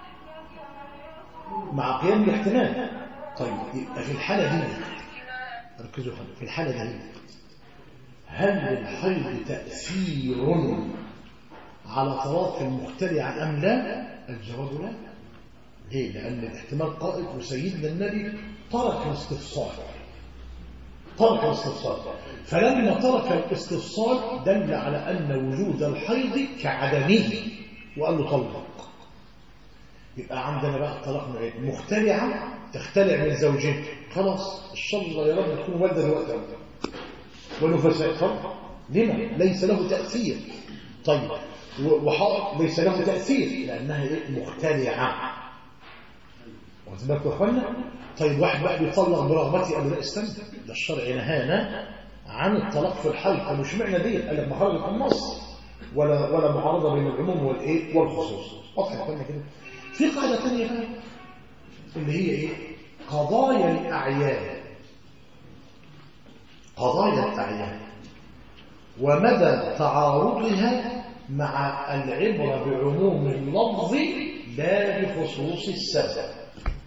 [SPEAKER 1] مع قيام الاحتمال طيب يبقى في الحالة دي ركزوا في الحالة دي هل للحيض تأثير على طلاق المخترع أم لا الجواب لا ليه لأن الاحتمال قائد وسيدنا النبي ترك الاستفسار ترك الاستفسار فلما ترك الاستفسار دل على أن وجود الحيض كعدمه وقال له طلق يبقى عندنا بقى الطلاق نوعين مخترعة تختلع من زوجين خلاص ان شاء الله يا رب تكون والده الوقت ونفساء فرق لما ليس له تأثير طيب وحائط ليس له تأثير لأنها إيه؟ مخترعة واخد بالك يا اخوانا طيب واحد بقى بيطلق برغبتي قال له لا استنى ده الشرع نهانا عن الطلاق في الحيض طب وش معنى دي قال لك مخرج النص ولا ولا معارضه بين العموم والايه والخصوص واضح يا اخوانا كده في قاعده ثانيه بقى اللي هي ايه قضايا الاعيان قضايا الاعيان ومدى تعارضها مع العبرة بعموم اللفظ لا بخصوص السبب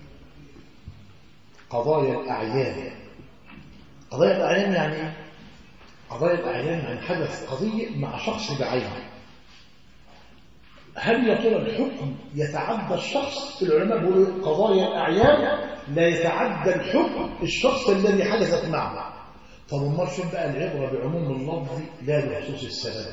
[SPEAKER 1] قضايا الأعيان قضايا الأعيان يعني إيه؟ قضايا الأعيان يعني حدث قضية مع شخص بعينه هل يا ترى الحكم يتعدى الشخص العلماء بيقولوا قضايا الأعيان لا يتعدى الحكم الشخص الذي حدثت معه طب امال فين بقى العبرة بعموم اللفظ لا بخصوص السبب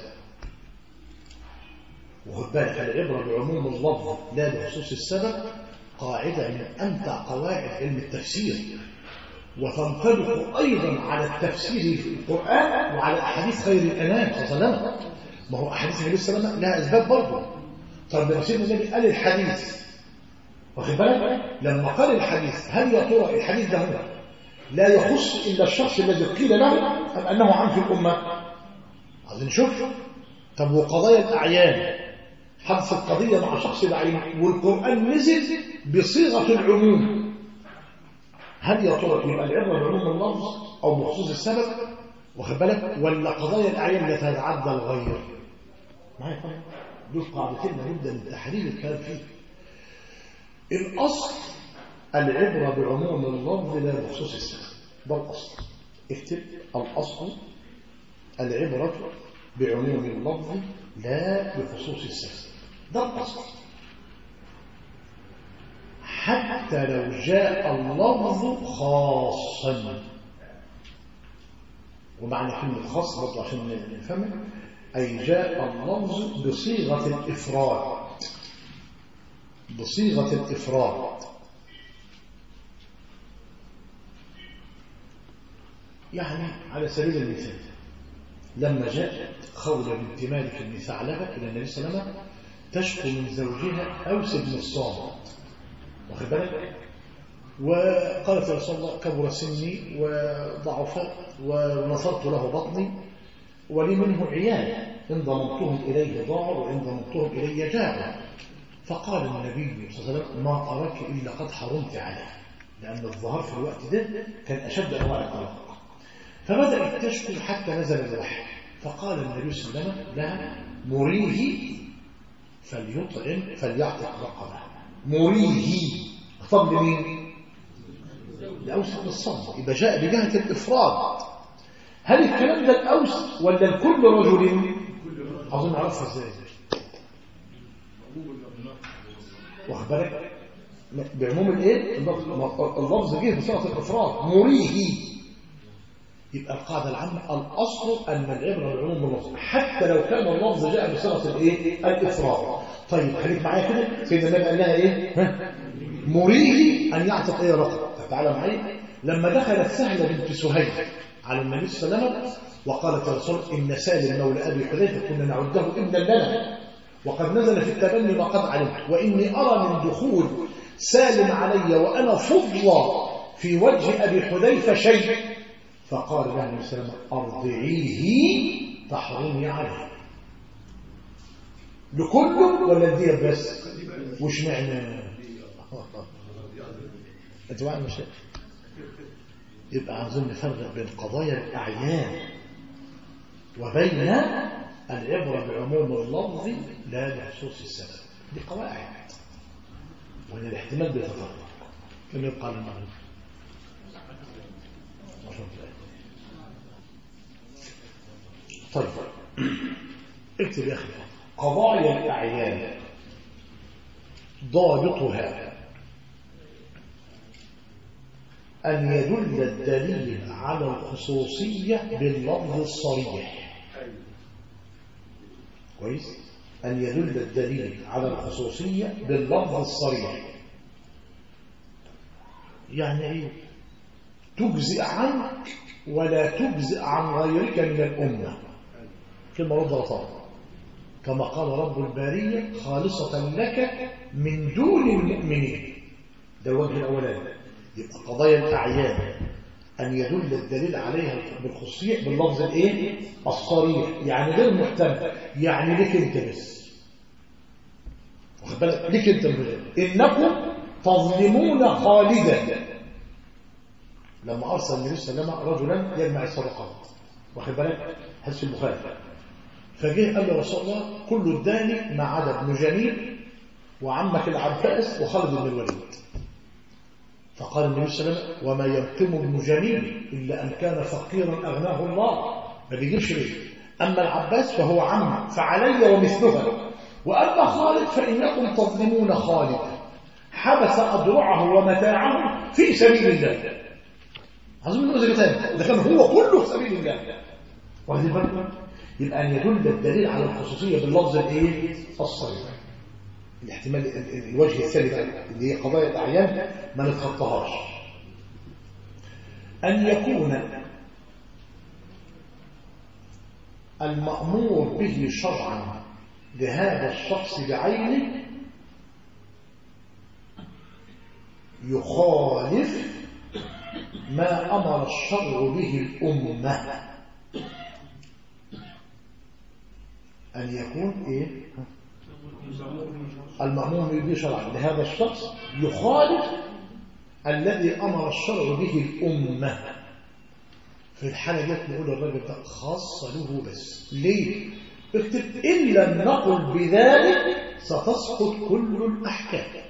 [SPEAKER 1] وخد بالك العبرة بعموم اللفظ لا بخصوص السبب قاعدة من أمتع قواعد علم التفسير وتنطبق أيضا على التفسير في القرآن وعلى أحاديث خير الأنام صلى الله عليه وسلم ما هو أحاديث النبي صلى الله عليه وسلم لها أسباب برضه طب لما سيدنا النبي قال الحديث واخد بالك لما قال الحديث هل يا ترى الحديث ده هو لا يخص إلا الشخص الذي قيل له أم أنه عام في الأمة عايزين نشوف طب وقضايا الأعيان حدث القضية مع شخص بعين والقرآن نزل بصيغة العموم هل يا ترى يبقى العبرة بعموم اللفظ أو بخصوص السبب واخد بالك ولا قضايا الأعيان لا تتعدى الغير معايا طبعا دول قاعدتين لابد من تحليل الكلام فيه الأصل العبرة بعموم اللفظ لا بخصوص السبب ده الأصل اكتب الأصل العبرة بعموم اللفظ لا بخصوص السبب ده الأصل حتى لو جاء اللفظ خاصا ومعنى كلمة خاص برضه عشان نفهم أي جاء اللفظ بصيغة الإفراد بصيغة الإفراد يعني على سبيل المثال لما جاءت خولة بنت مالك بن ثعلبة إلى النبي صلى الله عليه وسلم تشكو من زوجها أوس بن الصامت واخد بالك وقالت يا رسول الله كبر سني وضعف ونصرت له بطني ولي منه عيال إن ضممتهم إليه ضاعوا وإن ضممتهم إلي جاعوا فقال النبي صلى الله عليه وسلم ما أراك إلا قد حرمت عليه لأن الظهر في الوقت ده كان أشد أنواع الطلاق فبدأت تشكو حتى نزل الوحي فقال النبي صلى الله عليه وسلم لها مريه فليطعم فليعتق رقبه مريه خطب لمين؟ لأوس بن الصمت يبقى جاء بجهة الإفراد هل الكلام ده الأوس ولا لكل رجل؟ أظن عرفها ازاي واخد بالك بعموم الايه اللفظ اللفظ جه بصيغه الافراد مريه يبقى القاعده العامه الاصل ان العبره بعموم اللفظ حتى لو كان اللفظ جاء بصيغه الايه الافراد طيب خليك معايا كده سيدنا النبي قال لها ايه ها؟ مريه ان يعتق ايه رقبه تعالى معايا لما دخلت سهله بنت سهيل على النبي صلى الله عليه وسلم وقالت يا رسول ان سالم مولى ابي حذيفه كنا نعده ابنا لنا وقد نزل في التبني ما قد علمت واني ارى من دخول سالم علي وانا فضلى في وجه ابي حذيفه شيء فقال له النبي صلى الله عليه وسلم ارضعيه تحرمي عليه لكله ولا دي بس وش معنى اتباع المشاكل يبقى عاوزين نفرق بين قضايا الاعيان وبين العبرة بعموم اللفظ لا لخصوص السبب دي قواعد وهنا الاحتمال بيتفرق كما يبقى على المغرب طيب اكتب يا اخي قضايا الاعيان ضابطها أن يدل الدليل على الخصوصية باللفظ الصريح كويس أن يدل الدليل على الخصوصية باللفظ الصريح يعني إيه تجزئ عنك ولا تجزئ عن غيرك من الأمة كلمة رد غلطان كما قال رب البارية خالصة لك من دون المؤمنين ده الوجه الأولاني يبقى قضايا الأعيان أن يدل الدليل عليها بالخصوصية باللفظ الإيه؟ الصريح يعني غير محتمل يعني لك أنت بس واخد بالك لك أنت بغير إنكم تظلمون خالدا لما أرسل النبي صلى الله عليه وسلم رجلا يجمع الصدقات واخد بالك حديث البخاري فجه قال له رسول الله كل الداني ما عدا ابن جميل وعمك العباس وخالد بن الوليد فقال النبي صلى الله عليه وسلم وما ينقم ابن جميل إلا أن كان فقيرا أغناه الله ما بيجيبش ليه أما العباس فهو عم فعلي ومثلها وأما خالد فإنكم تظلمون خالد حبس أضرعه ومتاعه في سبيل الله عظيم نموذج ثاني ده كان هو كله في سبيل الله واخدين بالكم يبقى أن يدل الدليل على الخصوصية باللفظ الإيه الصريح الاحتمال الوجه الثاني بقى اللي هي قضايا الأعيان ما نتخطاهاش أن يكون المأمور به شرعا لهذا الشخص بعينه يخالف ما أمر الشرع به الأمة أن يكون إيه المأمور به شرعا لهذا الشخص يخالف الذي أمر الشرع به الأمة في الحالة دي نقول الراجل ده خاص له بس ليه؟ اكتب إن لم نقل بذلك ستسقط كل الأحكام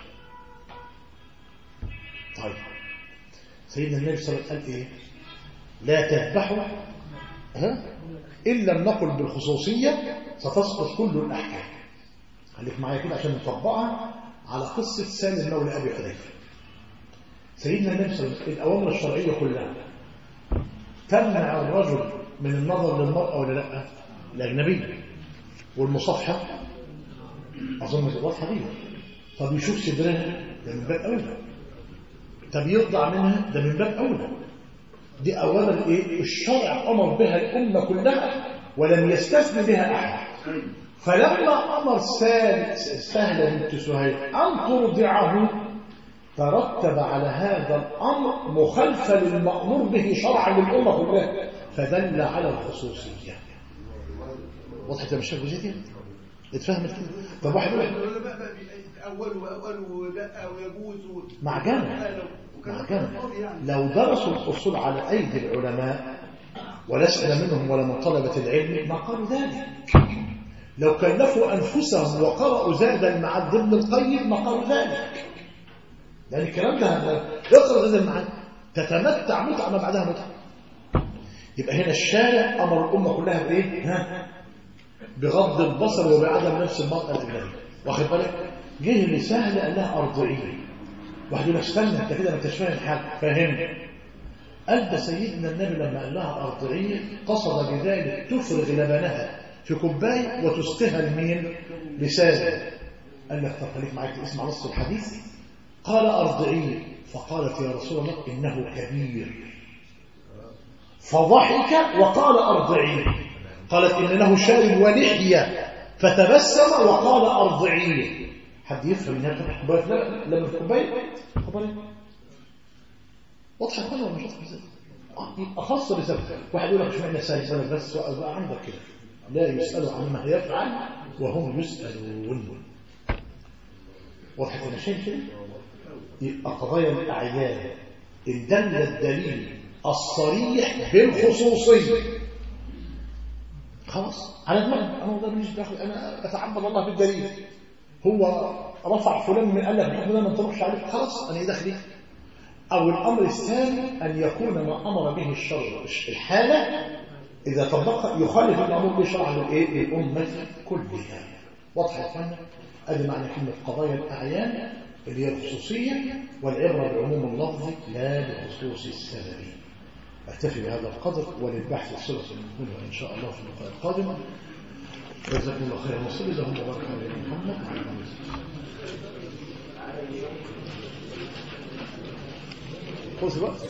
[SPEAKER 1] طيب سيدنا النبي صلى الله عليه وسلم قال إيه؟ لا تذبحوا ها؟ إن لم نقل بالخصوصية ستسقط كل الأحكام خليك معايا كده عشان نطبقها على قصة سالم مولى أبي حذيفة سيدنا النبي صلى الله عليه وسلم الأوامر الشرعية كلها تمنع الرجل من النظر للمرأة ولا لا الأجنبية والمصافحة أظن واضحة دي طب يشوف صدرها ده من باب أولى طب يرضع منها ده من باب أولى دي أولا إيه الشرع أمر بها الأمة كلها ولم يستثني بها أحد فلما أمر سهل سهلة بنت سهيل أن ترضعه ترتب على هذا الأمر مخالفة للمأمور به شرعا للأمة كلها فدل على الخصوصية وضحت يا مشايخ جديد اتفهمت كده طب واحد يقول لك
[SPEAKER 2] العلماء بقى أول وأول ولا ويجوز و-
[SPEAKER 1] مع جمع
[SPEAKER 2] وكان
[SPEAKER 1] مع جمع
[SPEAKER 2] فاضي يعني
[SPEAKER 1] لو درسوا الأصول على أيدي العلماء ولسنا منهم ولا من طلبة العلم ما قالوا ذلك لو كلفوا أنفسهم وقرأوا زادا مع ابن القيم ما قالوا ذلك لأن الكلام ده اقرأ زاد المعاد تتمتع متعة ما بعدها متعة يبقى هنا الشارع أمر الأمة كلها بإيه؟ ها؟ بغض البصر وبعدم نفس المرأة الأجنبية واخد بالك؟ جه اللي سهل قال لها أرضعيه واحد يقول لك استنى انت كده ما انتش فاهم حاجه فهمني قال ده سيدنا النبي لما قال لها ارضعيه قصد بذلك تفرغ لبنها في كوبايه وتسقيها لمين؟ لسانه قال لك طب خليك معاك اسمع نص الحديث قال ارضعيه فقالت يا رسول الله انه كبير فضحك وقال ارضعيه قالت ان له شارب ولحيه فتبسم وقال ارضعيه حد يفهم انها فتح كوبايه لا لما في كوبايه كوبايه واضحه يا ولا مش واضحه ازاي آه، يبقى خاص بسبب واحد يقول لك اشمعنى سالي سنه بس سؤال بقى عندك كده لا يسالوا عما يفعل وهم يسالون واضحه انا شايف كده يبقى قضايا الاعيان ان دل الدليل الصريح بالخصوصيه خلاص على دماغي انا والله ماليش دخل انا اتعبد الله بالدليل هو رفع فلان من قال لك الحكم ده ما انطبقش عليه خلاص انا ايه دخلي او الامر الثاني ان يكون ما امر به الشرع الحاله اذا طبق يخالف الامر به شرعا للايه للامه كلها واضح يا اخوانا ادي معنى كلمه قضايا الاعيان اللي هي الخصوصيه والعبره بعموم اللفظ لا بخصوص السبب اكتفي بهذا القدر وللبحث صله منه ان شاء الله في اللقاء القادم جزاكم الله خيرا وصلي اللهم وبارك على محمد وعلى اله وصحبه خذ بقى